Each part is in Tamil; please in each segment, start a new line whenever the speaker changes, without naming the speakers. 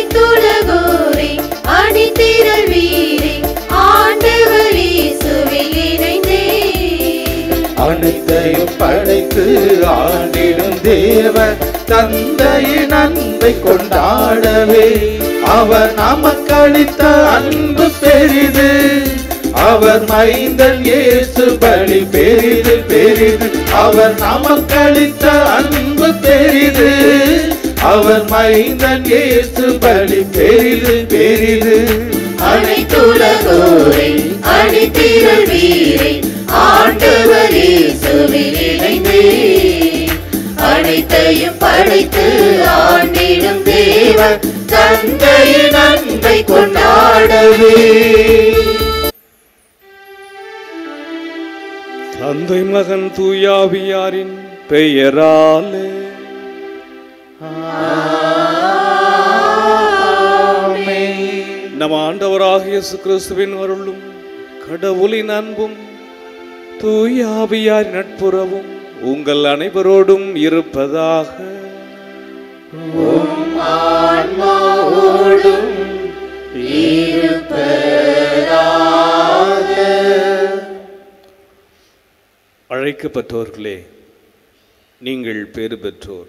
அனைத்துலகோரே அணிதிரள் வீரே ஆண்டவர் இயேசுவில் இணைந்தே
அனைத்தையும் படைத்து ஆண்டிடும் தேவன் தந்தையின் அன்பை கொண்டாடவே அவர் நமக்களித்த அன்பு பெரிது அவர் மைந்தன் இயேசு பலி பெரிது பெரிது அவர் நமக்களித்த அன்பு பெரிது அவர் மைந்தன் இயேசு பலி பெரிது பெரிது
அனைத்துலகோரே அணிதிரள் வீரே ஆண்டவர் இயேசுவில் இணைந்தே அனைத்தையும் படைத்து ஆண்டிடும் தேவன் தந்தையின் அன்பை கொண்டாடவே
தந்தை மகன் தூயாவியாரின் பெயராலே நம் ஆண்டவராக இயேசு கிறிஸ்துவின் அருளும் கடவுளின் அன்பும் தூயாவியார் நட்புறவும் உங்கள் அனைவரோடும் இருப்பதாக அழைக்கப்பட்டோர்களே நீங்கள் பேறு பெற்றோர்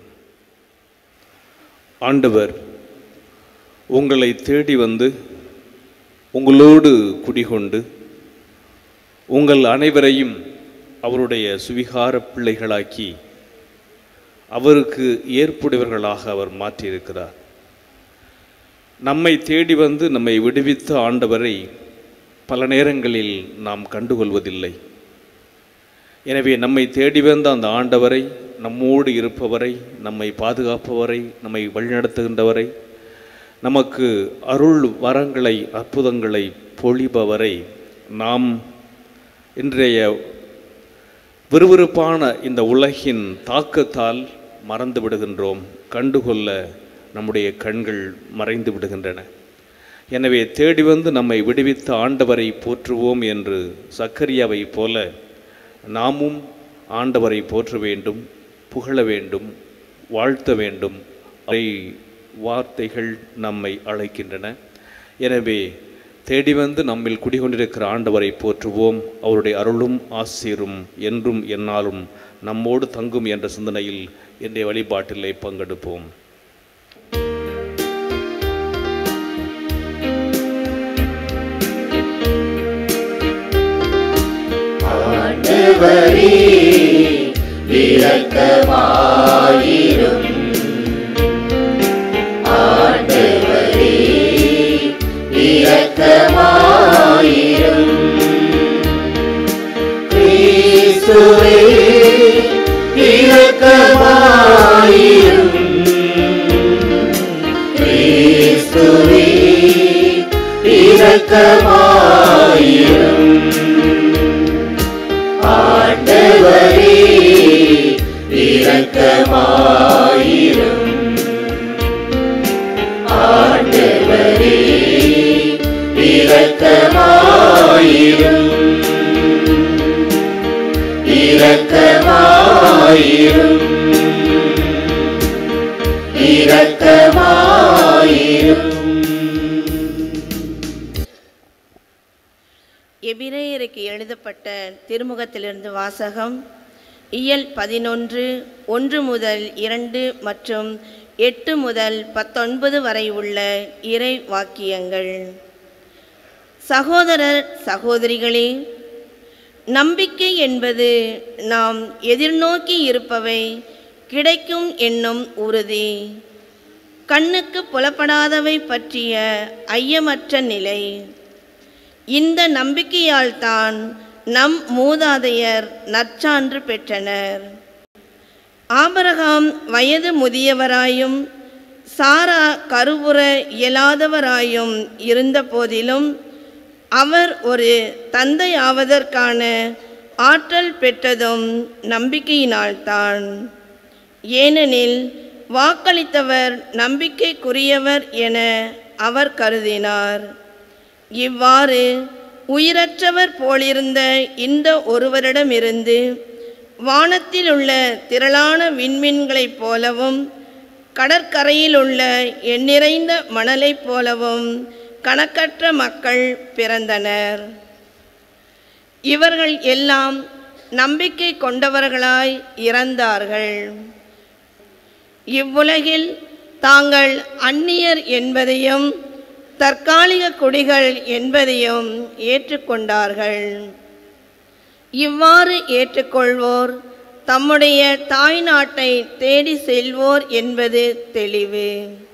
ஆண்டவர் உங்களை தேடி வந்து உங்களோடு குடிகொண்டு உங்கள் அனைவரையும் அவருடைய சுவிகார பிள்ளைகளாக்கி அவருக்கு ஏற்புடையவர்களாக அவர் மாற்றியிருக்கிறார் நம்மை தேடி வந்து நம்மை விடுவித்த ஆண்டவரை பல நேரங்களில் நாம் கண்டுகொள்வதில்லை எனவே நம்மை தேடி வந்த அந்த ஆண்டவரை நம்மோடு இருப்பவரை நம்மை பாதுகாப்பவரை நம்மை வழிநடத்துகின்றவரை நமக்கு அருள் வரங்களை அற்புதங்களை பொழிபவரை நாம் இன்றைய விறுவிறுப்பான இந்த உலகின் தாக்கத்தால் மறந்து விடுகின்றோம் கண்டுகொள்ள நம்முடைய கண்கள் மறைந்து விடுகின்றன எனவே தேடி வந்து நம்மை விடுவித்த ஆண்டவரை போற்றுவோம் என்று சக்கரியாவைப் போல நாமும் ஆண்டவரை போற்ற வேண்டும் புகழ வேண்டும் வாழ்த்த வேண்டும் அவை வார்த்தைகள் நம்மை அழைக்கின்றன எனவே தேடி வந்து நம்மில் குடிகொண்டிருக்கிற ஆண்டவரை போற்றுவோம் அவருடைய அருளும் ஆசீரும் என்றும் என்னாலும் நம்மோடு தங்கும் என்ற சிந்தனையில் இன்றைய வழிபாட்டிலே பங்கெடுப்போம்
ஆண்டவரே இரக்கமாயிரும் ஆண்டவரே இரக்கமாயிரும் கிறிஸ்துவே இரக்கமாயிரும் கிறிஸ்துவே இரக்கமாயிரும் ஆண்டவரே இரக்கமாயிரும் ஆண்டவரே இரக்கமாயிரும் இரக்கமாயிரும் இரக்கமாயிரும்
எபிரேயருக்கு எழுதப்பட்ட திருமுகத்திலிருந்து வாசகம் இயல் பதினொன்று ஒன்று முதல் இரண்டு மற்றும் எட்டு முதல் பத்தொன்பது வரை உள்ள இறை வாக்கியங்கள் சகோதரர் சகோதரிகளே நம்பிக்கை என்பது நாம் எதிர்நோக்கி இருப்பவை கிடைக்கும் என்னும் உறுதி கண்ணுக்கு புலப்படாதவை பற்றிய ஐயமற்ற நிலை இந்த நம்பிக்கையால்தான் நம் மூதாதையர் நற்சான்று பெற்றனர் ஆபரகாம் வயது முதியவராயும் சாரா கருவுற இயலாதவராயும் இருந்த போதிலும் அவர் ஒரு தந்தையாவதற்கான ஆற்றல் பெற்றதும் நம்பிக்கையினால்தான் ஏனெனில் வாக்களித்தவர் நம்பிக்கைக்குரியவர் என அவர் கருதினார் இவ்வாறு உயிரற்றவர் போலிருந்த இந்த ஒருவரிடமிருந்து வானத்தில் உள்ள திரளான விண்மீன்களைப் போலவும் கடற்கரையில் உள்ள எண்ணிறைந்த மணலைப் போலவும் கணக்கற்ற மக்கள் பிறந்தனர் இவர்கள் எல்லாம் நம்பிக்கை கொண்டவர்களாய் இறந்தார்கள் இவ்வுலகில் தாங்கள் அந்நியர் என்பதையும் தற்காலிக குடிகள் என்பதையும் ஏற்றுக்கொண்டார்கள் இவ்வாறு ஏற்றுக்கொள்வோர் தம்முடைய தாய் நாட்டை தேடி செல்வோர் என்பது தெளிவு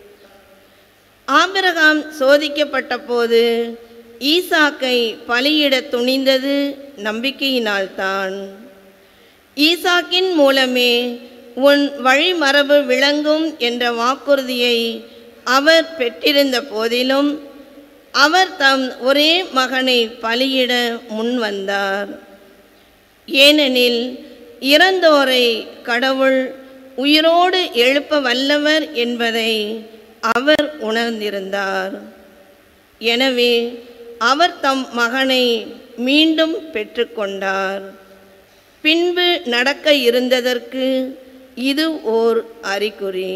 ஆபிரகாம் சோதிக்கப்பட்ட போது ஈசாக்கை பலியிட துணிந்தது நம்பிக்கையினால்தான் ஈசாக்கின் மூலமே உன் வழிமரபு விளங்கும் என்ற வாக்குறுதியை அவர் பெற்றிருந்த போதிலும் அவர் தம் ஒரே மகனை பலியிட முன்வந்தார் ஏனெனில் இறந்தோரை கடவுள் உயிரோடு எழுப்ப வல்லவர் என்பதை அவர் உணர்ந்திருந்தார் எனவே அவர் தம் மகனை மீண்டும் பெற்றுக்கொண்டார் பின்பு நடக்க இருந்ததற்கு இது ஓர் அறிகுறி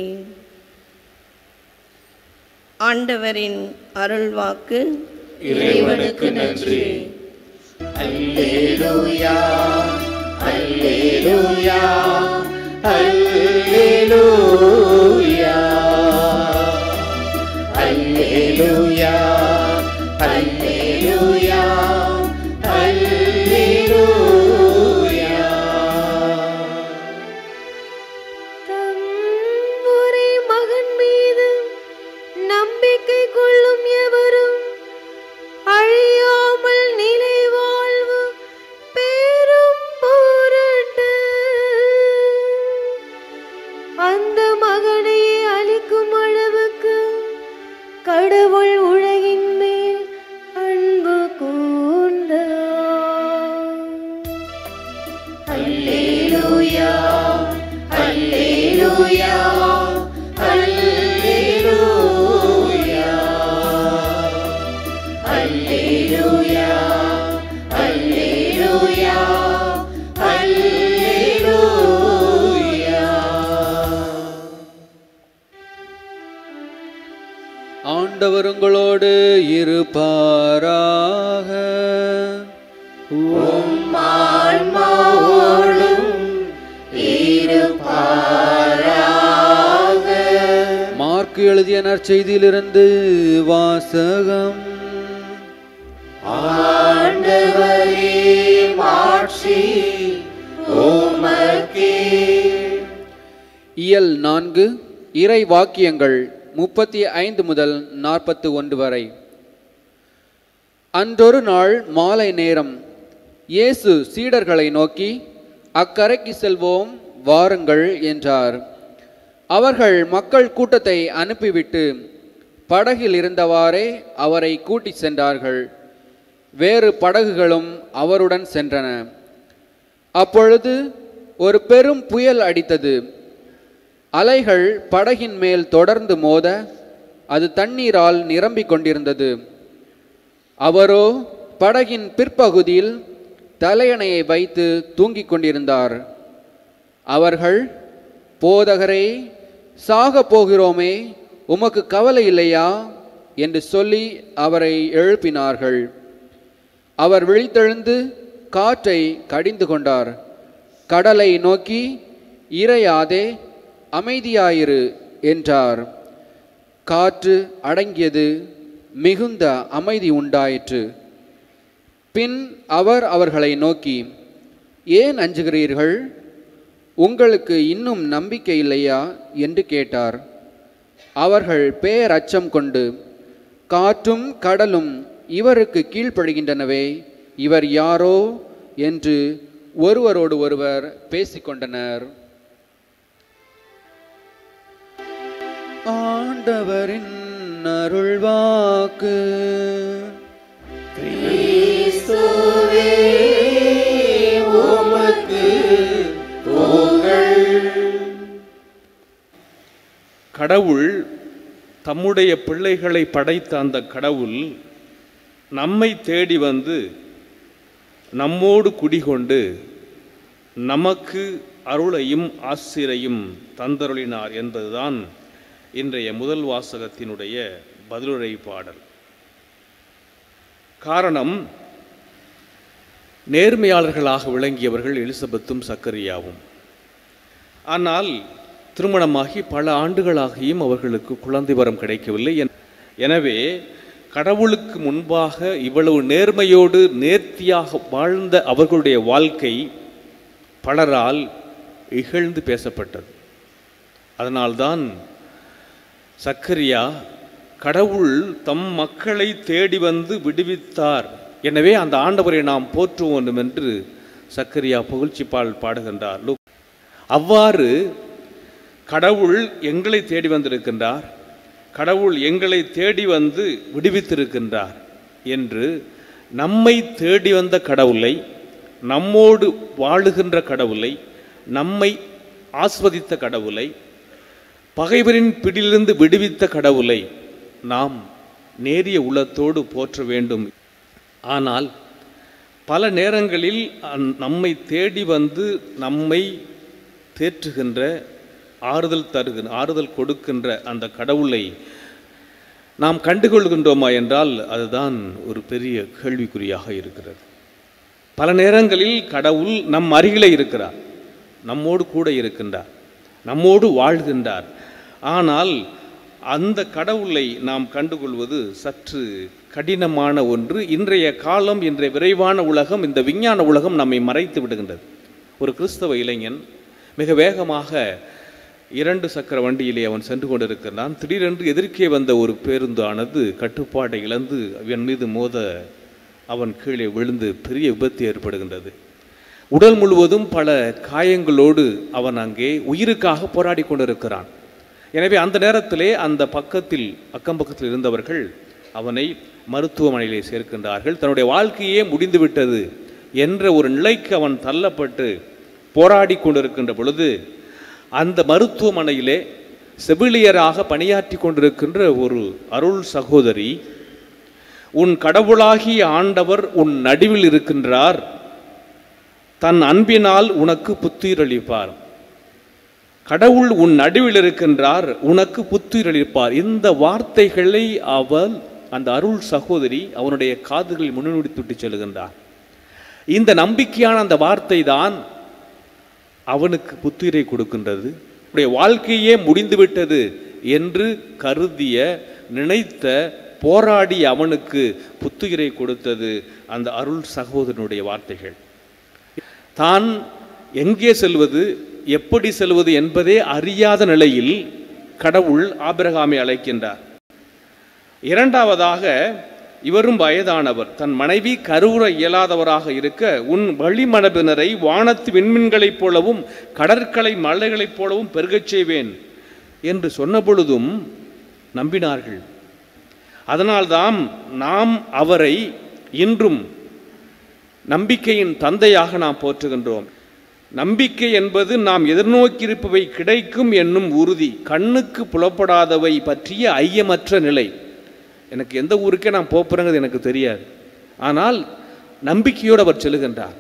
ஆண்டவரின் அருள்வாக்கு
இறைவனுக்கு நன்றி அல்லேலூயா அல்லேலூயா அல்லேலூயா அல்லேலூயா அல்லேலூயா அல்லேலூயா
தம் ஒரே மகன் மீது நம்பிக்கை கொள்ளும் எவரும் அழியாமல் நிலை வாழ்வு பெரும் பொருட்டு அந்த மகனையே அளிக்கும் அளவுக்கு கடவுள் உலகின் மேல் அன்பு கூர்ந்தார்
அல்லேலூயா அல்லேலூயா அல்லேலூயா அல்லேலூயா அல்லேலூயா அல்லேலூயா
ஆண்டவர் உங்களோடு இருப்பாராக மார்க் எழுதிய நற்செய்தியிலிருந்து வாசகம்
ஆண்டவரே மாட்சி உமக்கே
இயல் நான்கு இறை வாக்கியங்கள் முப்பத்தி ஐந்து முதல் நாற்பத்து ஒன்று வரை அன்றொரு நாள் மாலை நேரம் இயேசு சீடர்களை நோக்கி அக்கரைக்கு செல்வோம் வாருங்கள் என்றார் அவர்கள் மக்கள் கூட்டத்தை அனுப்பிவிட்டு படகில் இருந்தவாறே அவரை கூட்டிச் சென்றார்கள் வேறு படகுகளும் அவருடன் சென்றன அப்பொழுது ஒரு பெரும் புயல் அடித்தது அலைகள் படகின் மேல் தொடர்ந்து மோத அது தண்ணீரால் நிரம்பிக் கொண்டிருந்தது அவரோ படகின் பிற்பகுதியில் தலையணையை வைத்து தூங்கிக் கொண்டிருந்தார் அவர்கள் போதகரே சாகப் போகிறோமே உமக்கு கவலை இல்லையா என்று சொல்லி அவரை எழுப்பினார்கள் அவர் விழித்தெழுந்து காற்றை கடிந்து கொண்டார் கடலை நோக்கி இறையாதே அமைதியாயிரு என்றார் காற்று அடங்கியது மிகுந்த அமைதி உண்டாயிற்று பின் அவர் அவர்களை நோக்கி ஏன் அஞ்சுகிறீர்கள் உங்களுக்கு இன்னும் நம்பிக்கை இல்லையா என்று கேட்டார் அவர்கள் பேரச்சம் கொண்டு காற்றும் கடலும் இவருக்கு கீழ்ப்படுகின்றனவே இவர் யாரோ என்று ஒருவரோடு ஒருவர் பேசிக்கொண்டனர் ஆண்டவரின் அருள்வாக்கு
கிறிஸ்துவே உமக்கு புகழ்
கடவுள் தம்முடைய பிள்ளைகளை படைத்த அந்த கடவுள் நம்மை தேடி வந்து நம்மோடு குடிகொண்டு நமக்கு அருளையும் ஆசிரையும் தந்தருளினார் என்பதுதான் இன்றைய முதல் வாசகத்தினுடைய பதிலுரை பாடல் காரணம் நேர்மையாளர்களாக விளங்கியவர்கள் எலிசபெத்தும் சக்கரியாவும் ஆனால் திருமணமாகி பல ஆண்டுகளாகியும் அவர்களுக்கு குழந்தை வரம் கிடைக்கவில்லை என்- எனவே கடவுளுக்கு முன்பாக இவ்வளவு நேர்மையோடு நேர்த்தியாக வாழ்ந்த அவர்களுடைய வாழ்க்கை பலரால் இகழ்ந்து பேசப்பட்டது அதனால்தான் சக்கரியா கடவுள் தம் மக்களை தேடி வந்து விடுவித்தார் எனவே அந்த ஆண்டவரை நாம் போற்ற வேண்டும் என்று சக்கரியா புகழ்ச்சிப்பால் பாடுகின்றார் லூ- அவ்வாறு கடவுள் எங்களை தேடி வந்திருக்கின்றார் கடவுள் எங்களை தேடி வந்து விடுவித்திருக்கின்றார் என்று நம்மை தேடி வந்த கடவுளை நம்மோடு வாழுகின்ற கடவுளை நம்மை ஆஸ்வதித்த கடவுளை பகைவரின் பிடியிலிருந்து விடுவித்த கடவுளை நாம் நேரிய உள்ளத்தோடு போற்ற வேண்டும் ஆனால் பல நேரங்களில் அந்- நம்மை தேடி வந்து நம்மை தேற்றுகின்ற ஆறுதல் தருகின்ற ஆறுதல் கொடுக்கின்ற அந்த கடவுளை நாம் கண்டுகொள்கின்றோமா என்றால் அதுதான் ஒரு பெரிய கேள்விக்குறியாக இருக்கிறது பல நேரங்களில் கடவுள் நம் அருகிலே இருக்கிறார் நம்மோடு கூட இருக்கின்றார் நம்மோடு வாழ்கின்றார் ஆனால் அந்த கடவுளை நாம் கண்டுகொள்வது சற்று கடினமான ஒன்று இன்றைய காலம் இன்றைய விரைவான உலகம் இந்த விஞ்ஞான உலகம் நம்மை மறைத்து விடுகின்றது ஒரு கிறிஸ்தவ இளைஞன் மிக வேகமாக இரண்டு சக்கர வண்டியிலே அவன் சென்று கொண்டிருக்கிறான் திடீரென்று எதிர்க்கே வந்த ஒரு பேருந்தானது கட்டுப்பாட்டை இழந்து அவன் மீது மோத அவன் கீழே விழுந்து பெரிய விபத்து ஏற்படுகின்றது உடல் முழுவதும் பல காயங்களோடு அவன் அங்கே உயிருக்காக போராடி கொண்டிருக்கிறான் எனவே அந்த நேரத்திலே அந்த பக்கத்தில் அக்கம் பக்கத்தில் இருந்தவர்கள் அவனை மருத்துவமனையிலே சேர்க்கின்றார்கள் தன்னுடைய வாழ்க்கையே முடிந்துவிட்டது என்ற ஒரு நிலைக்கு அவன் தள்ளப்பட்டு போராடி கொண்டிருக்கின்ற பொழுது அந்த மருத்துவமனையிலே செவிலியராக பணியாற்றி கொண்டிருக்கின்ற ஒரு அருள் சகோதரி உன் கடவுளாகிய ஆண்டவர் உன் நடுவில் இருக்கின்றார் தன் அன்பினால் உனக்கு புத்துயிரளிப்பார் கடவுள் உன் நடுவில் இருக்கின்றார் உனக்கு புத்துயிரளிப்பார் இந்த வார்த்தைகளை அவள் அந்த அருள் சகோதரி அவனுடைய காதுகளில் முன்னிறுத்திவிட்டு செல்கின்றார் இந்த நம்பிக்கையான அந்த வார்த்தை தான் அவனுக்கு புத்துயிரை கொடுக்கின்றது அவனுடைய வாழ்க்கையே முடிந்துவிட்டது என்று கருதிய நினைத்த போராடி அவனுக்கு புத்துயிரை கொடுத்தது அந்த அருள் சகோதரனுடைய வார்த்தைகள் தான் எங்கே செல்வது எப்படி செல்வது என்பதே அறியாத நிலையில் கடவுள் ஆபிரகாமை அழைக்கின்றார் இரண்டாவதாக இவரும் வயதானவர் தன் மனைவி கருவுற இயலாதவராக இருக்க உன் வழிமரபினரை வானத்து விண்மீன்களைப் போலவும் கடற்கரை மலைகளைப் போலவும் பெருகச் செய்வேன் என்று சொன்ன பொழுதும் நம்பினார்கள் அதனால்தான் நாம் அவரை இன்றும் நம்பிக்கையின் தந்தையாக நாம் போற்றுகின்றோம் நம்பிக்கை என்பது நாம் எதிர்நோக்கியிருப்பவை கிடைக்கும் என்னும் உறுதி கண்ணுக்கு புலப்படாதவை பற்றிய ஐயமற்ற நிலை எனக்கு எந்த ஊருக்கே நான் போப்புறேங்கிறது எனக்கு தெரியாது ஆனால் நம்பிக்கையோடு அவர் செல்லுகின்றார்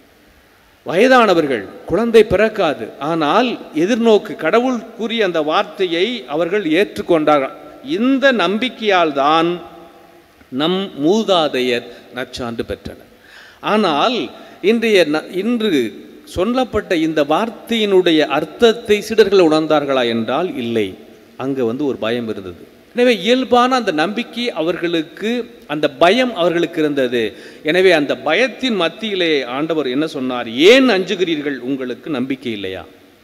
வயதானவர்கள் குழந்தை பிறக்காது ஆனால் எதிர்நோக்கு கடவுள் கூறிய அந்த வார்த்தையை அவர்கள் ஏற்றுக்கொண்டார்கள் இந்த நம்பிக்கையால் தான் நம் மூதாதையர் நற்சான்று பெற்றனர் ஆனால் இன்றைய ந- இன்று சொல்லப்பட்ட இந்த வார்த்தையினுடைய அர்த்தத்தை சீடர்கள் உணர்ந்தார்களா என்றால் இல்லை அங்கே வந்து ஒரு பயம் இருந்தது எனவே இயல்பான அந்த நம்பிக்கை அவர்களுக்கு அந்த பயம் அவர்களுக்கு இருந்தது எனவே அந்த பயத்தின் மத்தியிலே ஆண்டவர் என்ன சொன்னார் ஏன் அஞ்சுகிறீர்கள் உங்களுக்கு நம்பிக்கை இல்லையா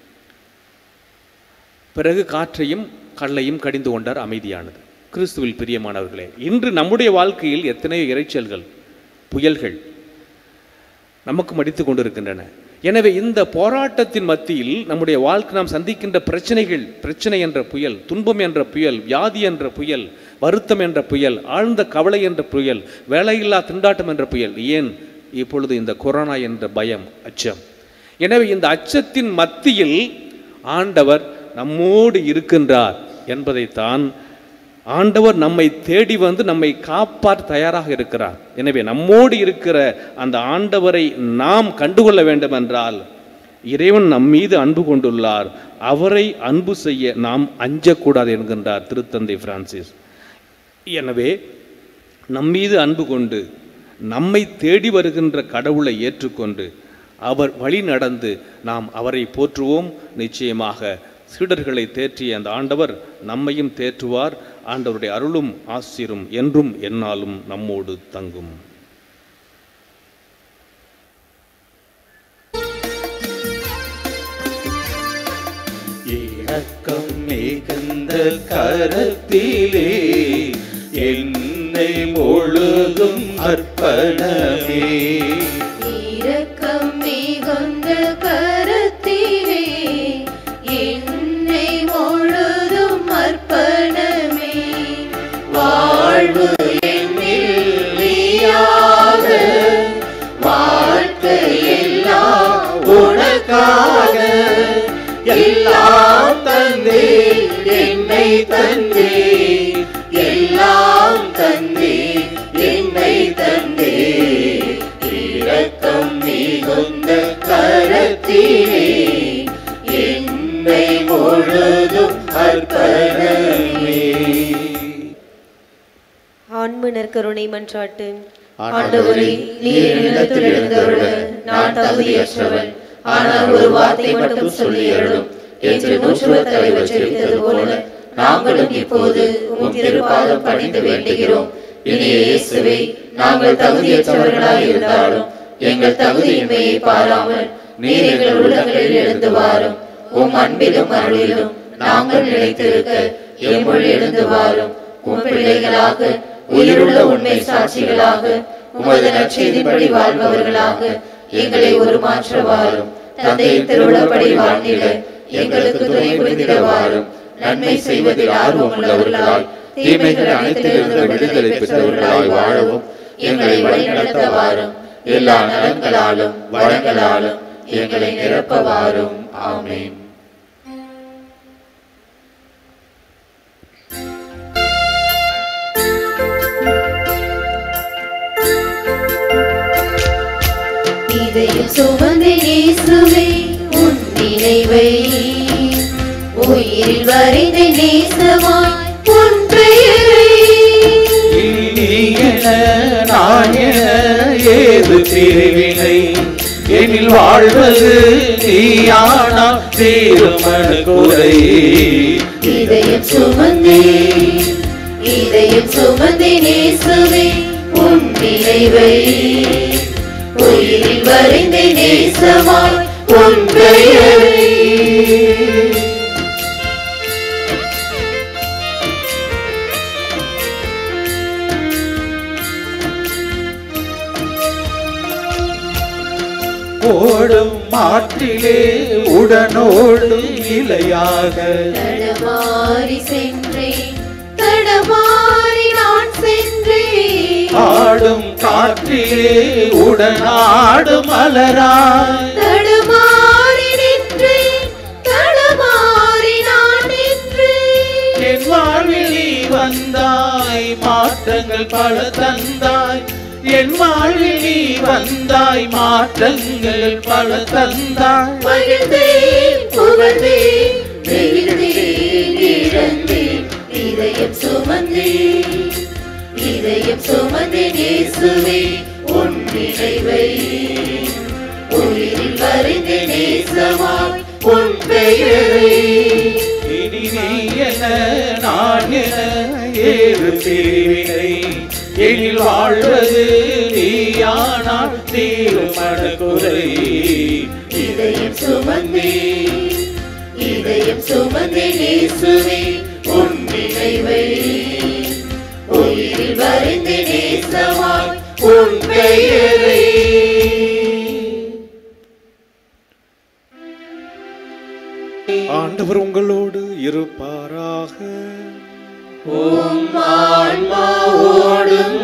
பிறகு காற்றையும் கடலையும் கடிந்து கொண்டார் அமைதியானது கிறிஸ்துவில் பிரியமானவர்களே இன்று நம்முடைய வாழ்க்கையில் எத்தனையோ இரைச்சல்கள் புயல்கள் நமக்கு மடித்து கொண்டிருக்கின்றன எனவே இந்த போராட்டத்தின் மத்தியில் நம்முடைய வாழ்க்கை நாம் சந்திக்கின்ற பிரச்சனைகள் பிரச்சனை என்ற புயல் துன்பம் என்ற புயல் வியாதி என்ற புயல் வருத்தம் என்ற புயல் ஆழ்ந்த கவலை என்ற புயல் வேலையில்லா திண்டாட்டம் என்ற புயல் ஏன் இப்பொழுது இந்த கொரோனா என்ற பயம் அச்சம் எனவே இந்த அச்சத்தின் மத்தியில் ஆண்டவர் நம்மோடு இருக்கின்றார் என்பதைத்தான் ஆண்டவர் நம்மை தேடி வந்து நம்மை காப்பாற்ற தயாராக இருக்கிறார் எனவே நம்மோடு இருக்கிற அந்த ஆண்டவரை நாம் கண்டுகொள்ள வேண்டும் என்றால் இறைவன் நம் மீது அன்பு கொண்டுள்ளார் அவரை அன்பு செய்ய நாம் அஞ்சக்கூடாது என்கின்றார் திருத்தந்தை பிரான்சிஸ் எனவே நம்மீது அன்பு கொண்டு நம்மை தேடி வருகின்ற கடவுளை ஏற்றுக்கொண்டு அவர் வழி நடந்து நாம் அவரை போற்றுவோம் நிச்சயமாக சீடர்களை தேற்றிய அந்த ஆண்டவர் நம்மையும் தேற்றுவார் ஆண்டவருடைய அருளும் ஆசிரும் என்றும் எந்நாளும் நம்மோடு தங்கும்
இணக்கம் மிகுந்த கரத்திலே என்னை முழுதும் அர்ப்பணமே
இரக்கம் மிகுந்த கரத்திலே என்னை முழுதும் அர்ப்பணமே
வாழ்வு என்னில் நீயாக வாழ்க்கையெல்லாம் உனக்காக எல்லாம் தந்தே என்னை தந்தே எல்லாம் தந்தே என்னை தந்தே இரக்கம் மிகுந்த கரத்திலே என்னை முழுதும் அர்ப்பணமே
ஆண்மனர் கருணை மன்றாட்டு
ஆண்டவரே நீர் என்னிடத்தில் எழுந்தருள நான் தகுதியற்றவன் ஆனால் ஒரு வார்த்தை மட்டும் சொல்லி அருளும் என்று நூற்றுவர் தலைவர் ஜெபித்தது போல நாங்களும் இப்போது உம் திருப்பாதம் பணிந்து வேண்டுகிறோம் இனிய இயேசுவே நாங்கள் தகுதியற்றவர்களாய் இருந்தாலும் எங்கள் தகுதியின்மையை பாராமல் நீர் எங்கள் உள்ளங்களில் எழுந்து வாரும் உம் அன்பிலும் அருளிலும் நாங்கள் நிலைத்திருக்க எம்முள் எழுந்து வாரும் உம் பிள்ளைகளாக உயிருள்ள உண்மை சாட்சிகளாக உமது நற்செய்திப்படி வாழ்பவர்களாக எங்களை ஒரு மாற்ற வாரும் தந்தையின் திருவிழப்படி வாழ்ந்திட எங்களுக்கு துணை புரிந்திட வாரும் நன்மை செய்வதில் ஆர்வம் உள்ளவர்களாய் தீமைகள் அனைத்திலிருந்து விடுதலை பெற்றவர்களாய் வாழவும் எங்களை வழிநடத்த வாரும் எல்லா நலன்களாலும் வளங்களாலும் எங்களை நிரப்ப வாரும் ஆமென்
இதயம் சுமந்த இயேசுவே உன் நினைவை உயிரில் வரைந்த நேசமாய் உன் பெயரை
நீ என நான் என ஏது பிரிவினை எனில் வாழ்வது நீயானா தீருமண குறை
இதயம் சுமந்தே இதயம் சுமந்தே நேசுவே உன் நினைவை உயிரில் வரைந்த நேசமாய் உன் பெயரை
ஓடும் மாற்றிலே உடனோடும் இலையாக
தடமாறி சென்றேன் தடமாறி நான் சென்றேன்
ஆடும் காற்றிலே உடனாடும் மலராய்
தடமாறி நின்றேன் தடமாறி நான் நின்றேன்
என் வாழ்வில் நீ வந்தாய் மாற்றங்கள் பல தந்தாய் என் வாழ்வில் நீ வந்தாய் மாற்றங்கள் பல தந்தாய்
மகிழ்ந்தேன் புகழ்ந்தேன் நெகிழ்ந்தேன் இழந்தேன் இதயம் சுமந்தேன் இதயம் சுமந்தேன் இயேசுவே உன் நினைவை உயிரில் வரைந்த நேசமாய் உன் பெயரை
இனி நீ என நான் என ஏறு பிரிவினை எனில் வாழ்வது நீயானால் தீருமண குறை
இதயம் சுமந்தேன் இதயம் சுமந்தேன் இயேசுவே உன் நினைவை உயிரில் வரைந்த நேசமாய் உன் பெயரை
ஆண்டவர் உங்களோடு இருப்பாராக
ஆன்மாவோடும்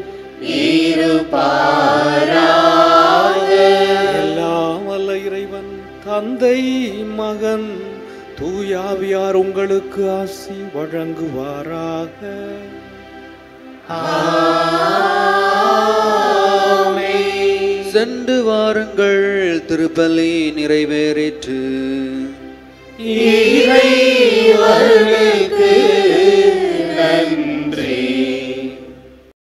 எல்லாம் வல்ல இறைவன் தந்தை மகன் தூயாவியார் உங்களுக்கு ஆசி வழங்குவாராக
சென்று வாருங்கள் திருப்பலி நிறைவேறிற்று
இறைவனுக்கு